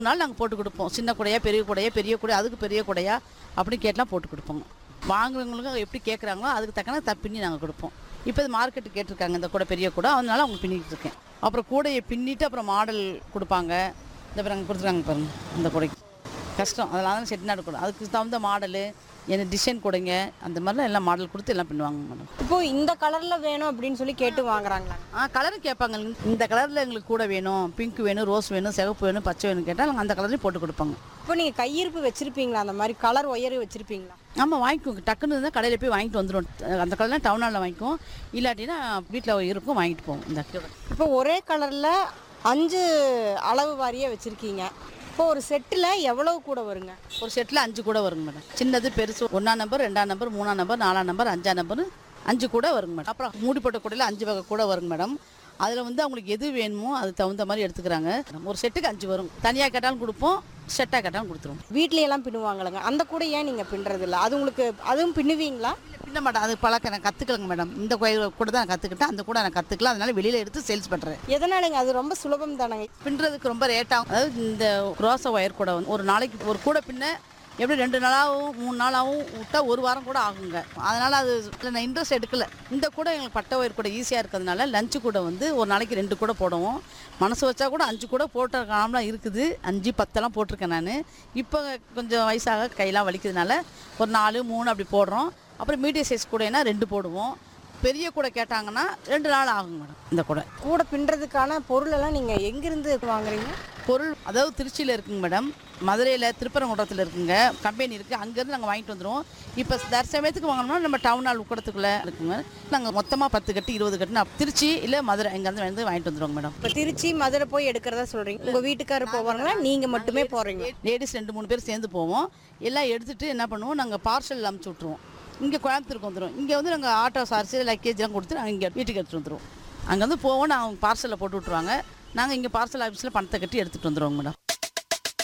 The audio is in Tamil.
நாள் நாங்கள் போட்டு கொடுப்போம் சின்ன கூடையா பெரிய கூடையா பெரிய கூடை அதுக்கு பெரிய கூடையா அப்படி கேட்டலாம் போட்டு கொடுப்போம் வாங்குறவங்களுக்கு எப்படி கேட்குறாங்களோ அதுக்கு தக்கன த பின்னி நாங்கள் கொடுப்போம் இப்போ இது மார்க்கெட்டு கேட்டிருக்காங்க இந்த கூடை பெரிய கூடை அதனால அவங்க பின்னிட்டு இருக்கேன் அப்புறம் கூடையை பின்னிட்டு அப்புறம் மாடல் கொடுப்பாங்க இந்த பாருங்க கொடுத்துருக்காங்க பாருங்க இந்த கூடைக்கு கஷ்டம் அதனால தான் செட்டிநாடு கூடை அதுக்கு தகுந்த மாடலு என்ன டிசைன் கூடைங்க அந்த மாதிரிலாம் எல்லாம் மாடல் கொடுத்து எல்லாம் பின்னுவாங்க மேடம் இப்போ இந்த கலர்ல வேணும் அப்படின்னு சொல்லி கேட்டு வாங்குறாங்களா ஆ கலரும் கேட்பாங்க இந்த கலரில் எங்களுக்கு கூட வேணும் பிங்க் வேணும் ரோஸ் வேணும் சிவப்பு வேணும் பச்சை வேணும் கேட்டால் நாங்கள் அந்த கலர்லேயும் போட்டு கொடுப்பாங்க இப்போ நீங்க கையிருப்பு வச்சிருப்பீங்களா அந்த மாதிரி கலர் ஒயர் வச்சிருப்பீங்களா ஆமாம் வாங்கிக்கோங்க டக்குன்னு இருந்தால் கடையில் போய் வாங்கிட்டு வந்துடும் அந்த கலர்லாம் டவுன் ஹாலில் வாங்கிக்குவோம் இல்லாட்டினா வீட்டில் இருக்கும் வாங்கிட்டு போவோம் இந்த இப்போ ஒரே கலர்ல அஞ்சு அளவு வாரியா வச்சிருக்கீங்க இப்போ ஒரு செட்டில் எவ்வளவு கூட வருங்க ஒரு செட்டில் அஞ்சு கூட வருங்க மேடம் சின்னது பெருசு ஒன்றாம் நம்பர் ரெண்டாம் நம்பர் மூணாம் நம்பர் நாலாம் நம்பர் அஞ்சாம் நம்பர் அஞ்சு கூட வருங்க மேடம் அப்புறம் மூடி போட்ட கூடையில் அஞ்சு வகை கூட வருங்க மேடம் அதில் வந்து அவங்களுக்கு எது வேணுமோ அதுக்கு தகுந்த மாதிரி எடுத்துக்கிறாங்க ஒரு செட்டுக்கு அஞ்சு வரும் தனியாக கேட்டாலும் கொடுப்போம் செட்டாக கேட்டாலும் கொடுத்துருவோம் வீட்ல எல்லாம் பின்னுவாங்களங்க அந்த கூட ஏன் நீங்க பின்னுறது இல்ல அது உங்களுக்கு அதுவும் பின்னுவீங்களா பின்ன மாட்டேன் அது பழக்கம் நான் கற்றுக்கலங்க மேடம் இந்த கோயில் கூட தான் நான் கற்றுக்கிட்டேன் அந்த கூட நான் கற்றுக்கல அதனால வெளியில் எடுத்து சேல்ஸ் பண்ணுறேன் எதனாலங்க அது ரொம்ப சுலபம் தானங்க பின்னுறதுக்கு ரொம்ப ரேட் ஆகும் அதாவது இந்த க்ரோஸ ஒயர் கூட வந்து ஒரு நாளைக்கு ஒரு கூட பின்ன எப்படி ரெண்டு நாளாகவும் மூணு நாளாகவும் விட்டா ஒரு வாரம் கூட ஆகுங்க அதனால் அது இதுல நான் இன்ட்ரெஸ்ட் எடுக்கல இந்த கூட எங்களுக்கு பட்டை ஒயர் கூட ஈஸியாக இருக்கிறதுனால லஞ்சு கூட வந்து ஒரு நாளைக்கு ரெண்டு கூட போடுவோம் மனசு வச்சா கூட அஞ்சு கூட போட்ட காலம்லாம் இருக்குது அஞ்சு பத்தெல்லாம் போட்டிருக்கேன் நான் இப்போ கொஞ்சம் வயசாக கையெல்லாம் வலிக்கிறதுனால ஒரு நாலு மூணு அப்படி போடுறோம் அப்புறம் மீடியம் சைஸ் கூடைனா ரெண்டு போடுவோம் பெரிய கூடை கேட்டாங்கன்னா ரெண்டு நாள் ஆகும் மேடம் இந்த கூடை கூட பின்னுறதுக்கான பொருள் எல்லாம் நீங்க எங்கிருந்து வாங்குறீங்க பொருள் அதாவது திருச்சியில் இருக்குங்க மேடம் மதுரையில் திருப்பரங்குன்றத்தில் இருக்குங்க கம்பெனி இருக்குது அங்கேருந்து நாங்கள் வாங்கிட்டு வந்துடுவோம் இப்போ தற்சமயத்துக்கு வாங்கினோம்னா நம்ம டவுன் ஹால் உக்கடத்துக்குள்ளே இருக்குங்க நாங்கள் மொத்தமாக பத்து கட்டு இருபது கட்டு நான் திருச்சி இல்லை மதுரை இங்கேருந்து வந்து வாங்கிட்டு வந்துடுவோங்க மேடம் இப்போ திருச்சி மதுரை போய் எடுக்கிறதா சொல்றீங்க உங்க வீட்டுக்காரர் போவாங்களா நீங்க மட்டுமே போறீங்க லேடிஸ் ரெண்டு மூணு பேர் சேர்ந்து போவோம் எல்லாம் எடுத்துகிட்டு என்ன பண்ணுவோம் நாங்கள் பார்சல் அமுச்சு விட்ருவோம் இங்கே கோயம்புத்தூருக்கு வந்துடும் இங்கே வந்து நாங்கள் ஆட்டோ சார்ஜ் லக்கேஜ்லாம் கொடுத்து நாங்கள் இங்கே வீட்டுக்கு எடுத்துகிட்டு வந்துடுவோம் அங்கே வந்து போவோம் நாங்கள் பார்சலில் போட்டு விட்ருவாங்க நாங்கள் இங்கே பார்சல் ஆஃபீஸில் பணத்தை கட்டி எடுத்துகிட்டு வந்துடுவோங்க மேடம்